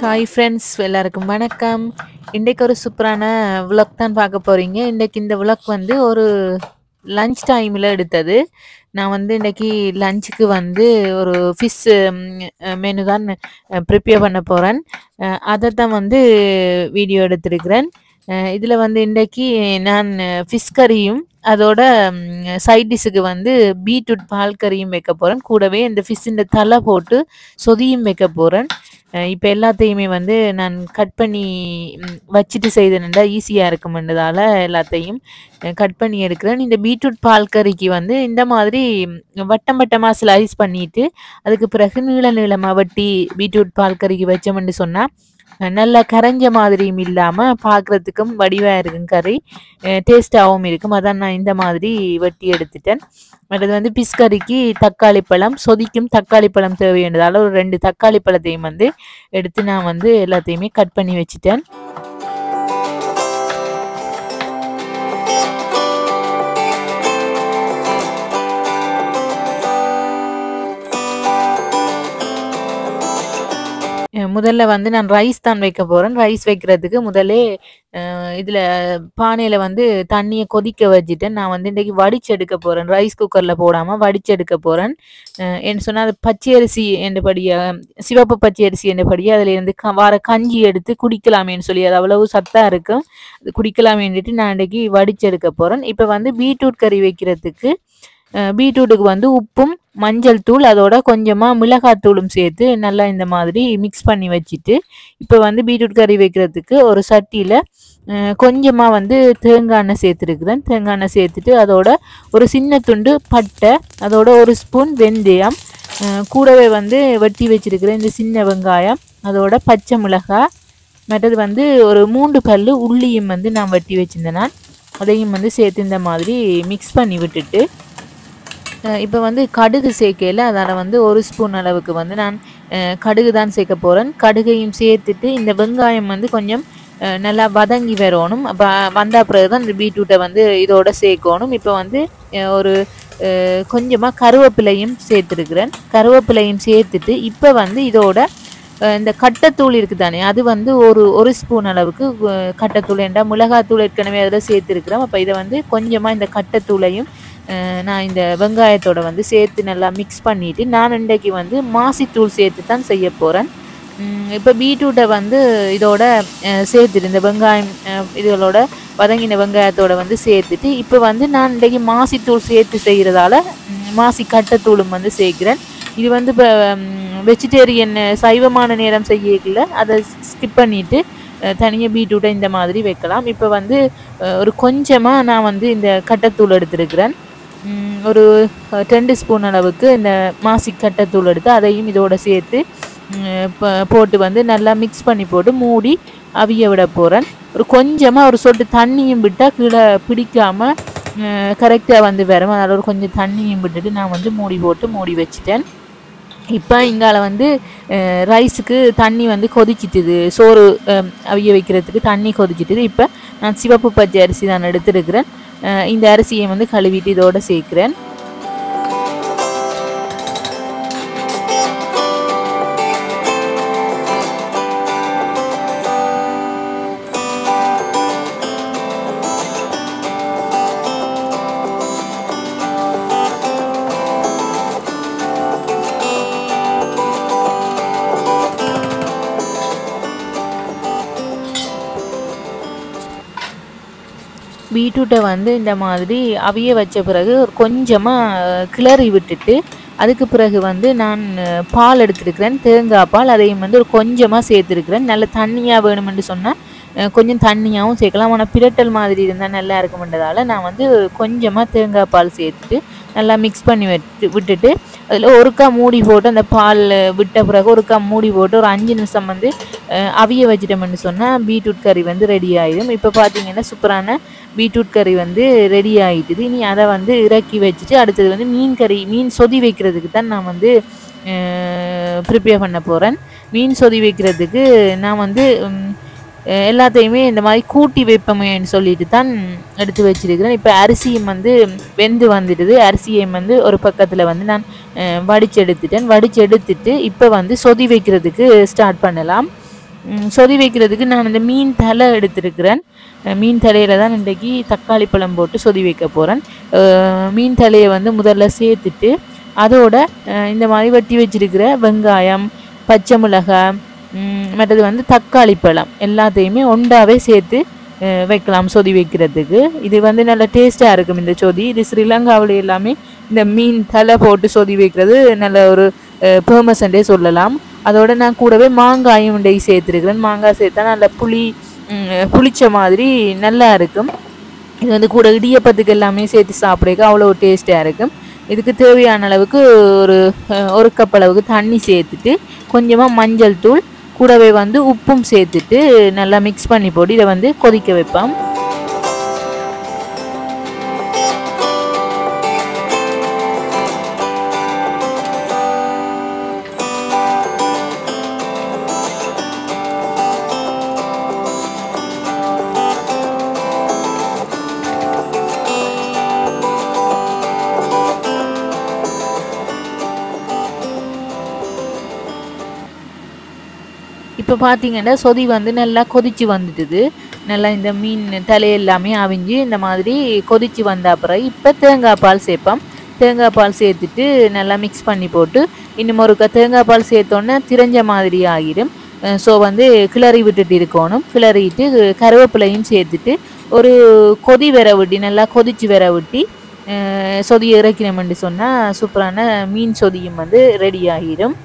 hi friends எல்லாருக்கும் வணக்கம் இன்றைக்கு ஒரு சூப்பரான விளாக் தான் பார்க்க போகிறீங்க இன்றைக்கு இந்த விளாக் வந்து ஒரு லஞ்ச் டைமில் எடுத்தது நான் வந்து இன்றைக்கி லஞ்சுக்கு வந்து ஒரு ஃபிஷ் மெனு தான் ப்ரிப்பேர் பண்ண போகிறேன் அதை தான் வந்து வீடியோ எடுத்திருக்கிறேன் இதில் வந்து இன்றைக்கி நான் ஃபிஷ் கறியும் அதோட சைட் டிஷ்ஷுக்கு வந்து பீட்ரூட் பால் கறியும் வைக்க போகிறேன் கூடவே இந்த ஃபிஷ்ஷின் தலை போட்டு சொதியும் வைக்க போகிறேன் இப்போ எல்லாத்தையுமே வந்து நான் கட் பண்ணி ம், வச்சுட்டு செய்தேன்டா ஈஸியாக இருக்கும்ன்றதால எல்லாத்தையும் கட் பண்ணி எடுக்கிறேன் இந்த பீட்ரூட் பால் கறிக்கு வந்து இந்த மாதிரி ம், வட்டம் வட்டமாக ஸ்லைஸ் பண்ணிட்டு அதுக்கு பிறகு நீள நீளமாக வெட்டி பீட்ரூட் பால் கறிக்கு வச்சோம்னு சொன்னால் நல்லா கரைஞ்ச மாதிரியும் இல்லாமல் பார்க்குறதுக்கும் வடிவாக இருக்கும் கறி டேஸ்ட்டாகவும் இருக்கும் அதான் நான் இந்த மாதிரி வெட்டி எடுத்துட்டேன் மற்றது வந்து பிஸ் கறிக்கு தக்காளி பழம் சொதிக்கும் தக்காளி பழம் தேவையானதால ஒரு ரெண்டு தக்காளி பழத்தையும் வந்து எடுத்து நான் வந்து எல்லாத்தையுமே கட் பண்ணி வச்சுட்டேன் அஹ் முதல்ல வந்து நான் ரைஸ் தான் வைக்க போகிறேன் ரைஸ் வைக்கிறதுக்கு முதல்லே இதில் பானையில் வந்து தண்ணியை கொதிக்க வச்சுட்டேன் நான் வந்து இன்றைக்கி வடிச்செடுக்க போகிறேன் ரைஸ் குக்கரில் போடாமல் வடிச்செடுக்க போகிறேன் என்ன சொன்னால் அது பச்சை அரிசி என்றபடியாக சிவப்பு பச்சை அரிசி என்றபடியாக அதில் இருந்து க வார கஞ்சி எடுத்து குடிக்கலாமேன்னு சொல்லி அது அவ்வளவு சத்தாக இருக்கும் அது குடிக்கலாமேன்ட்டு நான் இன்றைக்கி வடிச்செடுக்க போகிறேன் இப்போ வந்து பீட்ரூட் கறி வைக்கிறதுக்கு அஹ் பீட்ரூட்டுக்கு வந்து உப்பும் மஞ்சள் தூள் அதோட கொஞ்சமாக மிளகாத்தூளும் சேர்த்து நல்லா இந்த மாதிரி மிக்ஸ் பண்ணி வச்சுட்டு இப்போ வந்து பீட்ரூட் கறி வைக்கிறதுக்கு ஒரு சட்டியில் கொஞ்சமாக வந்து தேங்காய் எண்ணெய் சேர்த்துருக்குறேன் தேங்காய் எண்ணெய் சேர்த்துட்டு அதோட ஒரு சின்ன துண்டு பட்டை அதோட ஒரு ஸ்பூன் வெந்தயம் அஹ் கூடவே வந்து வெட்டி வச்சிருக்கிறேன் இந்த சின்ன வெங்காயம் அதோட பச்சை மிளகாய் மற்றது வந்து ஒரு மூன்று பல்லு உள்ளியும் வந்து நான் வெட்டி வச்சிருந்தேன் நான் அதையும் வந்து சேர்த்து இந்த மாதிரி மிக்ஸ் பண்ணி விட்டுட்டு இப்போ வந்து கடுகு சேர்க்கையில் அதில் வந்து ஒரு ஸ்பூன் அளவுக்கு வந்து நான் அஹ், கடுகு தான் சேர்க்க போகிறேன் கடுகையும் சேர்த்துட்டு இந்த வெங்காயம் வந்து கொஞ்சம் அஹ், நல்லா வதங்கி வரணும் அப்போ வந்த பிறகு தான் இந்த பீட்ரூட்டை வந்து இதோட சேர்க்கணும் இப்போ வந்து அஹ், ஒரு கொஞ்சமாக கருவேப்பிலையும் சேர்த்துருக்குறேன் கருவேப்பிலையும் சேர்த்துட்டு இப்போ வந்து இதோட அஹ், இந்த கட்டத்தூள் இருக்குது தானே அது வந்து ஒரு ஒரு ஸ்பூன் அளவுக்கு அஹ், கட்டத்தூள் ஏண்டா மிளகாத்தூள் ஏற்கனவே அதில் சேர்த்துருக்குறோம் அப்போ இதை வந்து கொஞ்சமாக இந்த கட்டத்தூளையும் அஹ், நான் இந்த வெங்காயத்தோட வந்து சேர்த்து நல்லா மிக்ஸ் பண்ணிவிட்டு நான் இன்றைக்கு வந்து மாசித்தூள் சேர்த்து தான் செய்ய போகிறேன் இப்போ பீட்ரூட்டை வந்து இதோட அஹ், சேர்த்துட்டு இந்த வெங்காயம் அஹ், இதுகளோட வதங்கின வெங்காயத்தோட வந்து சேர்த்துட்டு இப்போ வந்து நான் இன்றைக்கு மாசித்தூள் சேர்த்து செய்கிறதால ம், மாசி கட்டத்தூளும் வந்து சேர்க்கிறேன் இது வந்து இப்போ வெஜிடேரியன் சைவமான நேரம் செய்யல அதை ஸ்கிப் பண்ணிவிட்டு தனியாக பீட்ரூட்டை இந்த மாதிரி வைக்கலாம் இப்போ வந்து அஹ், ஒரு கொஞ்சமாக நான் வந்து இந்த கட்டத்தூள் எடுத்திருக்கிறேன் ம், ஒரு அஹ், ரெண்டு ஸ்பூன் அளவுக்கு இந்த மாசி கட்டத்தூள் எடுத்து அதையும் இதோட சேர்த்து ம், ப- போட்டு வந்து நல்லா மிக்ஸ் பண்ணி போட்டு மூடி அவிய விட போகிறேன் ஒரு கொஞ்சமாக ஒரு சொட்டு தண்ணியும் விட்டால் கீழே பிடிக்காமல் கரெக்டாக வந்து வரும் அதனால் ஒரு கொஞ்சம் தண்ணியும் விட்டுட்டு நான் வந்து மூடி போட்டு மூடி வச்சிட்டேன் இப்போ இங்கால வந்து அஹ், ரைஸுக்கு தண்ணி வந்து கொதிச்சிட்டுது சோறு அஹ், அவிய வைக்கிறதுக்கு தண்ணி கொதிச்சிட்டுது இப்போ நான் சிவப்பு பச்சை அரிசி தான் எடுத்துருக்கிறேன் அஹ், இந்த அரிசியை வந்து கழுவிட்டு இதோட சேர்க்குறேன் பீட்ரூட்டை வந்து இந்த மாதிரி அவிய வச்ச பிறகு ஒரு கொஞ்சமாக கிளறி விட்டுட்டு அதுக்கு பிறகு வந்து நான் அஹ், பால் எடுத்துருக்கிறேன் தேங்காய் பால் அதையும் வந்து ஒரு கொஞ்சமாக சேர்த்துருக்கிறேன் நல்ல தண்ணியாக வேணுமென்று சொன்னால் கொஞ்சம் தண்ணியாகவும் சேர்க்கலாம் ஆனால் பிரட்டல் மாதிரி இருந்தால் நல்லா இருக்குமென்றதால நான் வந்து கொஞ்சமாக தேங்காய் பால் சேர்த்துட்டு நல்லா மிக்ஸ் பண்ணி விட்டு விட்டுட்டு அதில் ஒருக்கா மூடி போட்டு அந்த பால் விட்ட பிறகு ஒருக்கா மூடி போட்டு ஒரு அஞ்சு நிமிஷம் வந்து அஹ், அவிய வச்சிட்டோம்னு சொன்னால் பீட்ரூட் கறி வந்து ரெடி ஆயிடும் இப்போ பார்த்தீங்கன்னா சூப்பரான பீட்ரூட் கறி வந்து ரெடி ஆகிட்டுது இனி அதை வந்து இறக்கி வச்சுட்டு அடுத்தது வந்து மீன் கறி மீன் சொதி வைக்கிறதுக்கு தான் நான் வந்து ப்ரிப்பேர் பண்ண போகிறேன் மீன் சொதி வைக்கிறதுக்கு நான் வந்து ம், அஹ், எல்லாத்தையுமே இந்த மாதிரி கூட்டி வைப்போமேன்னு சொல்லிட்டு தான் எடுத்து வச்சிருக்கிறேன் இப்போ அரிசியும் வந்து வெந்து வந்துடுது அரிசியையும் வந்து ஒரு பக்கத்தில் வந்து நான் அஹ், வடிச்சு எடுத்துட்டேன் வடிச்சு எடுத்துட்டு இப்போ வந்து சொதி வைக்கிறதுக்கு ஸ்டார்ட் பண்ணலாம் ம், சொதி வைக்கிறதுக்கு நான் இந்த மீன் தலை எடுத்திருக்கிறேன் அஹ் மீன் தலையில் தான் இன்றைக்கி தக்காளி பழம் போட்டு சொதி வைக்க போகிறேன் மீன் தலையை வந்து முதல்ல சேர்த்துட்டு அதோட அஹ், இந்த மாதிரி வெட்டி வச்சிருக்கிற வெங்காயம் பச்சை மிளகாய் ம், மற்றது வந்து தக்காளி பழம் எல்லாத்தையுமே ஒண்டாவே சேர்த்து அஹ், வைக்கலாம் சொதி வைக்கிறதுக்கு இது வந்து நல்ல டேஸ்ட்டாக இருக்கும் இந்த சொதி இது ஸ்ரீலங்காவில் எல்லாமே இந்த மீன் தலை போட்டு சொதி வைக்கிறது நல்ல ஒரு ஃபேமஸ்ன்றே சொல்லலாம் அதோட நான் கூடவே மாங்காயும் இன்றைக்கு சேர்த்துருக்கிறேன் மாங்காய் சேர்த்தா நல்ல புளி ம், புளிச்ச மாதிரி நல்லா இருக்கும் இது வந்து கூட இடியப்பத்துக்கு எல்லாமே சேர்த்து சாப்பிட்றதுக்கு அவ்வளோ டேஸ்ட்டாக இருக்கும் இதுக்கு தேவையான அளவுக்கு ஒரு அஹ், ஒரு கப் அளவுக்கு தண்ணி சேர்த்துட்டு கொஞ்சமாக மஞ்சள் தூள் கூடவே வந்து உப்பும் சேர்த்துட்டு நல்லா மிக்ஸ் பண்ணி போட்டு இதை வந்து கொதிக்க வைப்போம் இப்போ பார்த்தீங்கன்னா சொதி வந்து நல்லா கொதிச்சு வந்துட்டுது நல்லா இந்த மீன் தலையெல்லாமே அவிஞ்சு இந்த மாதிரி கொதிச்சு வந்த அப்புறம் இப்போ தேங்காய் பால் சேர்ப்போம் தேங்காய் பால் சேர்த்துட்டு நல்லா மிக்ஸ் பண்ணி போட்டு இன்னும் ஒருக்கா தேங்காய் பால் சேர்த்தோன்னே திரஞ்ச மாதிரி ஆகிடும் ஸோ வந்து கிளறி விட்டுட்டு இருக்கணும் கிளறிட்டு கருவேப்பிலையும் சேர்த்துட்டு ஒரு கொதி வர விட்டி நல்லா கொதிச்சு வர விட்டி அஹ், சொதி இறக்கினோம்னு சொன்னால் சூப்பரான மீன் சொதியும் வந்து ரெடி ஆகிடும்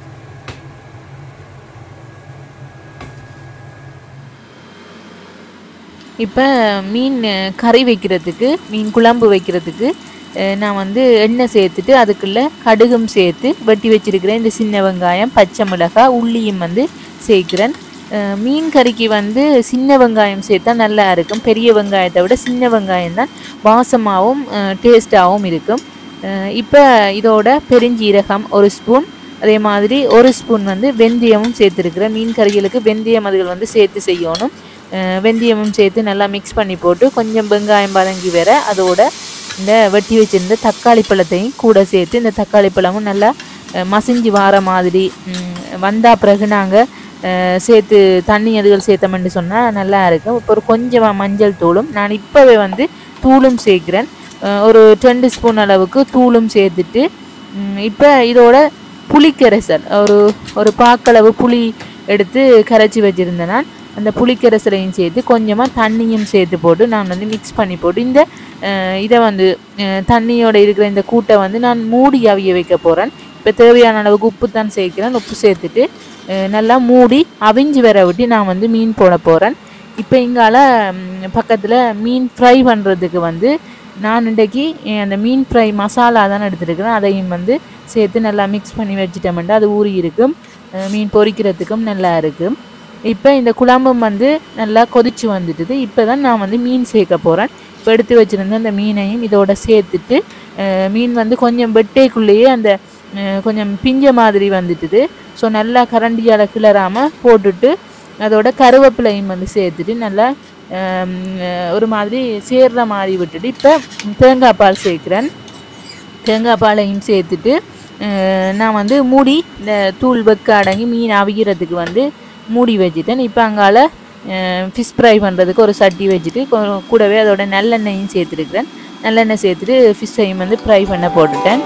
இப்போ மீன் அஹ், கறி வைக்கிறதுக்கு மீன் குழம்பு வைக்கிறதுக்கு அஹ், நான் வந்து எண்ணெய் சேர்த்துட்டு அதுக்குள்ளே கடுகும் சேர்த்து வெட்டி வச்சிருக்கிறேன் இந்த சின்ன வெங்காயம் பச்சை மிளகாய் உள்ளியும் வந்து சேர்க்கிறேன் அஹ், மீன் கறிக்கு வந்து சின்ன வெங்காயம் சேர்த்தா நல்லா இருக்கும் பெரிய வெங்காயத்தை விட சின்ன வெங்காயம் தான் வாசமாகவும் டேஸ்டாகவும் இருக்கும் இப்போ இதோட பெருஞ்சீரகம் ஒரு ஸ்பூன் அதே மாதிரி ஒரு ஸ்பூன் வந்து வெந்தயமும் சேர்த்துருக்குறேன் மீன் கறிகளுக்கு வெந்தயம் அதுகள் வந்து சேர்த்து செய்யணும் அஹ் வெந்தயமும் சேர்த்து நல்லா மிக்ஸ் பண்ணி போட்டு கொஞ்சம் வெங்காயம் வதங்கி வர அதோட இந்த வெட்டி வச்சிருந்த தக்காளி பழத்தையும் கூட சேர்த்து இந்த தக்காளி பழமும் நல்லா அஹ், மசிஞ்சு வார மாதிரி ம், வந்தா பிறகு நாங்கள் சேர்த்து தண்ணி அதுகள் சேர்த்தோம்னு சொன்னால் நல்லா இருக்கும் இப்போ ஒரு கொஞ்சமாக மஞ்சள் தூளும் நான் இப்போவே வந்து தூளும் சேர்க்குறேன் அஹ், ஒரு ரெண்டு ஸ்பூன் அளவுக்கு தூளும் சேர்த்துட்டு இப்போ இதோட புளிக்கரைசல் ஒரு ஒரு பாக்களவு புளி எடுத்து கரைச்சி வச்சுருந்தேன் நான் அந்த புளிக்கரைசலையும் சேர்த்து கொஞ்சமாக தண்ணியும் சேர்த்து போட்டு நான் வந்து மிக்ஸ் பண்ணி போட்டு இந்த அஹ், இதை வந்து அஹ், தண்ணியோட இருக்கிற இந்த கூட்டை வந்து நான் மூடி அவிய வைக்க போகிறேன் இப்போ தேவையான அளவுக்கு உப்பு தான் சேர்க்கிறேன் உப்பு சேர்த்துட்டு அஹ், நல்லா மூடி அவிஞ்சு வர விட்டு நான் வந்து மீன் போட போகிறேன் இப்போ இங்கால பக்கத்தில் மீன் ஃப்ரை பண்ணுறதுக்கு வந்து நான் இன்றைக்கி அஹ், அந்த மீன் ஃப்ரை மசாலா தான் எடுத்துருக்கிறேன் அதையும் வந்து சேர்த்து நல்லா மிக்ஸ் பண்ணி வச்சுட்டோம்னா அது ஊறி இருக்கும் அஹ், மீன் பொரிக்கிறதுக்கும் நல்லா இருக்கும் இப்போ இந்த குழம்பும் வந்து நல்லா கொதிச்சு வந்துட்டுது இப்போ தான் நான் வந்து மீன் சேர்க்க போகிறேன் இப்போ எடுத்து வச்சுருந்த அந்த மீனையும் இதோட சேர்த்துட்டு அஹ், மீன் வந்து கொஞ்சம் வெட்டைக்குள்ளேயே அந்த அஹ், கொஞ்சம் பிஞ்ச மாதிரி வந்துட்டுது ஸோ நல்லா கரண்டியால் கிளறாமல் போட்டுட்டு அதோட கருவேப்பிலையும் வந்து சேர்த்துட்டு நல்லா ஆம், அஹ், ஒரு மாதிரி சேர்ற மாதிரி விட்டுட்டு இப்போ தேங்காய் பால் சேர்க்குறேன் தேங்காய் பாலையும் சேர்த்துட்டு அஹ், நான் வந்து மூடி இந்த தூள் வெக்க அடங்கி மீன் அவிக்கிறதுக்கு வந்து மூடி வச்சுட்டேன் இப்போ அங்கால ஃபிஷ் ஃப்ரை பண்ணுறதுக்கு ஒரு சட்டி வச்சுட்டு கொ- கூடவே அதோட நல்லெண்ணெயும் சேர்த்துருக்குறேன் நல்லெண்ணெய் சேர்த்துட்டு ஃபிஷ்ஷையும் வந்து ஃப்ரை பண்ண போட்டுட்டேன்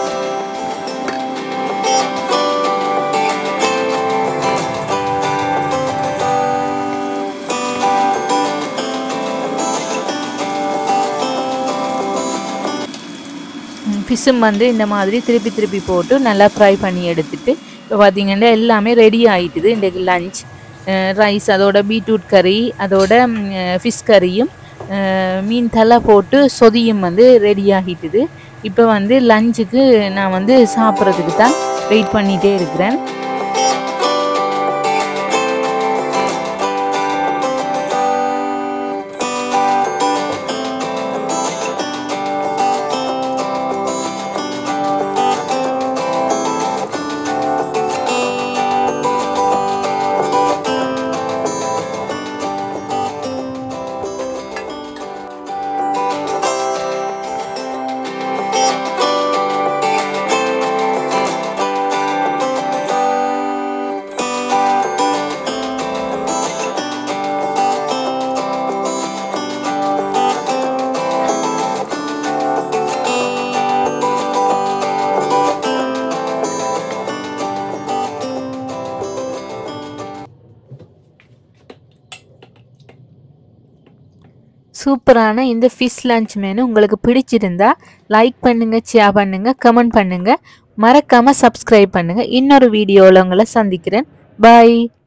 ஃபிஷ்ஷும் வந்து இந்த மாதிரி திருப்பி திருப்பி போட்டு நல்லா ஃப்ரை பண்ணி எடுத்துட்டு இப்போ பார்த்தீங்கன்னா எல்லாமே ரெடி ஆயிட்டுது இன்றைக்கு லஞ்ச் ரைஸ் அதோட பீட்ரூட் கறி அதோட ஃபிஷ் கறியும் அஹ், மீன் தலை போட்டு சொதியும் வந்து ரெடி ஆகிட்டுது இப்போ வந்து லஞ்சுக்கு நான் வந்து சாப்பிட்றதுக்கு தான் வெயிட் பண்ணிகிட்டே இருக்கிறேன் சூப்பரான இந்த ஃபிஷ் லஞ்ச் மெனு உங்களுக்கு பிடிச்சிருந்தா லைக் பண்ணுங்க ஷேர் பண்ணுங்க கமெண்ட் பண்ணுங்க மறக்காம சப்ஸ்கிரைப் பண்ணுங்க இன்னொரு வீடியோவில் உங்களை சந்திக்கிறேன் பாய்